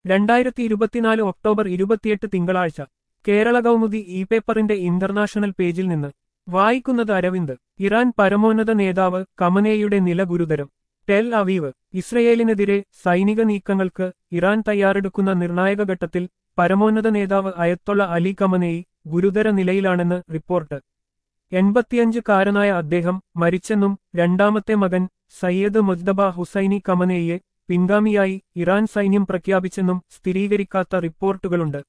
രണ്ടായിരത്തി ഇരുപത്തിനാല് ഒക്ടോബർ ഇരുപത്തിയെട്ട് തിങ്കളാഴ്ച കേരള കൗമുദി ഇ പേപ്പറിന്റെ ഇന്റർനാഷണൽ പേജിൽ നിന്ന് വായിക്കുന്നത് അരവിന്ദ് ഇറാൻ പരമോന്നത നേതാവ് കമനേയുടെ നില ഗുരുതരം ടെൽ അവീവ് ഇസ്രയേലിനെതിരെ സൈനിക നീക്കങ്ങൾക്ക് ഇറാൻ തയ്യാറെടുക്കുന്ന നിർണായക ഘട്ടത്തിൽ പരമോന്നത നേതാവ് അയത്തൊള്ള അലി കമനേയി ഗുരുതര നിലയിലാണെന്ന് റിപ്പോർട്ട് എൺപത്തിയഞ്ചുകാരനായ അദ്ദേഹം മരിച്ചെന്നും രണ്ടാമത്തെ മകൻ സയ്യദ് മുജ്തബ ഹുസൈനി കമനേയെ പിൻഗാമിയായി ഇറാൻ സൈന്യം പ്രഖ്യാപിച്ചെന്നും സ്ഥിരീകരിക്കാത്ത റിപ്പോർട്ടുകളുണ്ട്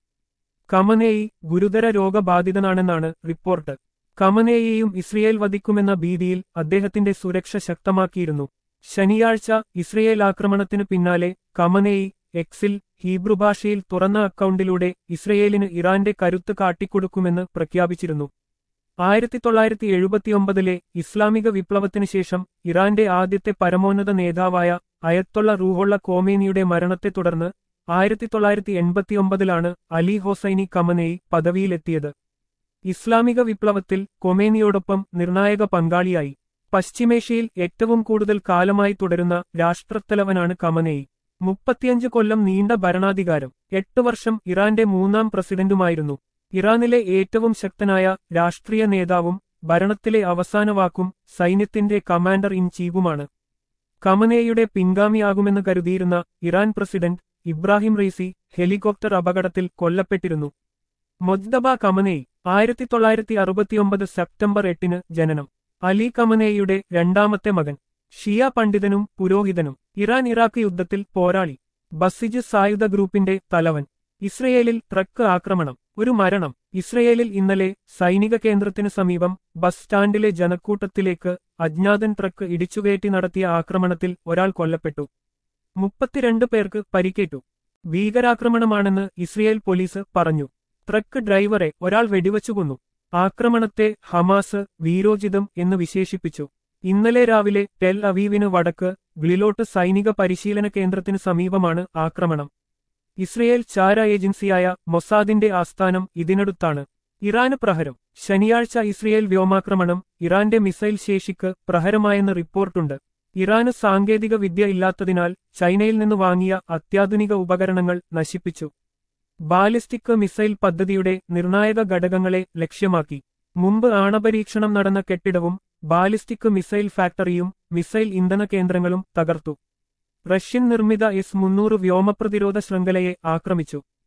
കമനേയി ഗുരുതര രോഗബാധിതനാണെന്നാണ് റിപ്പോർട്ട് കമനേയെയും ഇസ്രയേൽ വധിക്കുമെന്ന ഭീതിയിൽ അദ്ദേഹത്തിന്റെ സുരക്ഷ ശക്തമാക്കിയിരുന്നു ശനിയാഴ്ച ഇസ്രയേൽ ആക്രമണത്തിനു പിന്നാലെ കമനേയി എക്സിൽ ഹീബ്രു ഭാഷയിൽ തുറന്ന അക്കൗണ്ടിലൂടെ ഇസ്രയേലിന് ഇറാന്റെ കരുത്ത് കാട്ടിക്കൊടുക്കുമെന്ന് പ്രഖ്യാപിച്ചിരുന്നു ആയിരത്തി തൊള്ളായിരത്തി എഴുപത്തിയൊമ്പതിലെ ഇസ്ലാമിക വിപ്ലവത്തിനു ശേഷം ഇറാന്റെ ആദ്യത്തെ പരമോന്നത നേതാവായ അയത്തൊള്ള റൂഹുള്ള കോമേനിയുടെ മരണത്തെ തുടർന്ന് ആയിരത്തി തൊള്ളായിരത്തി എൺപത്തിയൊമ്പതിലാണ് അലി ഹൊസൈനി കമനേയി പദവിയിലെത്തിയത് ഇസ്ലാമിക വിപ്ലവത്തിൽ കൊമേനിയോടൊപ്പം നിർണായക പങ്കാളിയായി പശ്ചിമേഷ്യയിൽ ഏറ്റവും കൂടുതൽ കാലമായി തുടരുന്ന രാഷ്ട്രത്തലവനാണ് കമനേയി മുപ്പത്തിയഞ്ച് കൊല്ലം നീണ്ട ഭരണാധികാരം എട്ട് വർഷം ഇറാന്റെ മൂന്നാം പ്രസിഡന്റുമായിരുന്നു ഇറാനിലെ ഏറ്റവും ശക്തനായ രാഷ്ട്രീയ നേതാവും ഭരണത്തിലെ അവസാന വാക്കും സൈന്യത്തിന്റെ കമാൻഡർ ഇൻ ചീഫുമാണ് കമനേയുടെ പിൻഗാമിയാകുമെന്ന് കരുതിയിരുന്ന Iran president Ebrahim Raisi helicopter അപകടത്തിൽ കൊല്ലപ്പെട്ടിരുന്നു മൊജ്ദബ കമനേയി ആയിരത്തി തൊള്ളായിരത്തി അറുപത്തിയൊമ്പത് സെപ്റ്റംബർ എട്ടിന് ജനനം അലി കമനേയുടെ രണ്ടാമത്തെ മകൻ ഷിയ പണ്ഡിതനും പുരോഹിതനും ഇറാൻ ഇറാഖ് യുദ്ധത്തിൽ പോരാളി ബസിജ് സായുധ ഗ്രൂപ്പിന്റെ തലവൻ ഇസ്രയേലിൽ ട്രക്ക് ആക്രമണം ഒരു മരണം ഇസ്രയേലിൽ ഇന്നലെ സൈനിക കേന്ദ്രത്തിനു സമീപം ബസ് സ്റ്റാൻഡിലെ ജനക്കൂട്ടത്തിലേക്ക് അജ്ഞാതൻ ട്രക്ക് ഇടിച്ചുകയറ്റി നടത്തിയ ആക്രമണത്തിൽ ഒരാൾ കൊല്ലപ്പെട്ടു മുപ്പത്തിരണ്ട് പേർക്ക് പരിക്കേറ്റു ഭീകരാക്രമണമാണെന്ന് ഇസ്രയേൽ പോലീസ് പറഞ്ഞു ട്രക്ക് ഡ്രൈവറെ ഒരാൾ വെടിവച്ചു കൊന്നു ആക്രമണത്തെ ഹമാസ് വീരോചിതം എന്ന് വിശേഷിപ്പിച്ചു ഇന്നലെ രാവിലെ ടെൽ അവീവിന് വടക്ക് ഗ്ലിലോട്ട് സൈനിക പരിശീലന കേന്ദ്രത്തിനു സമീപമാണ് ആക്രമണം ഇസ്രയേൽ ചാര ഏജൻസിയായ മൊസാദിന്റെ ആസ്ഥാനം ഇതിനടുത്താണ് ഇറാന് പ്രഹരം ശനിയാഴ്ച ഇസ്രയേൽ വ്യോമാക്രമണം ഇറാന്റെ മിസൈൽ ശേഷിക്ക് പ്രഹരമായെന്ന് റിപ്പോർട്ടുണ്ട് ഇറാന് സാങ്കേതിക വിദ്യ ഇല്ലാത്തതിനാൽ ചൈനയിൽ നിന്ന് വാങ്ങിയ അത്യാധുനിക ഉപകരണങ്ങൾ നശിപ്പിച്ചു ബാലിസ്റ്റിക് മിസൈൽ പദ്ധതിയുടെ നിർണായക ഘടകങ്ങളെ ലക്ഷ്യമാക്കി മുമ്പ് ആണപരീക്ഷണം നടന്ന കെട്ടിടവും ബാലിസ്റ്റിക് മിസൈൽ ഫാക്ടറിയും മിസൈൽ ഇന്ധന കേന്ദ്രങ്ങളും തകർത്തു റഷ്യൻ നിർമ്മിത എസ് മുന്നൂറ് വ്യോമപ്രതിരോധ ശൃംഖലയെ ആക്രമിച്ചു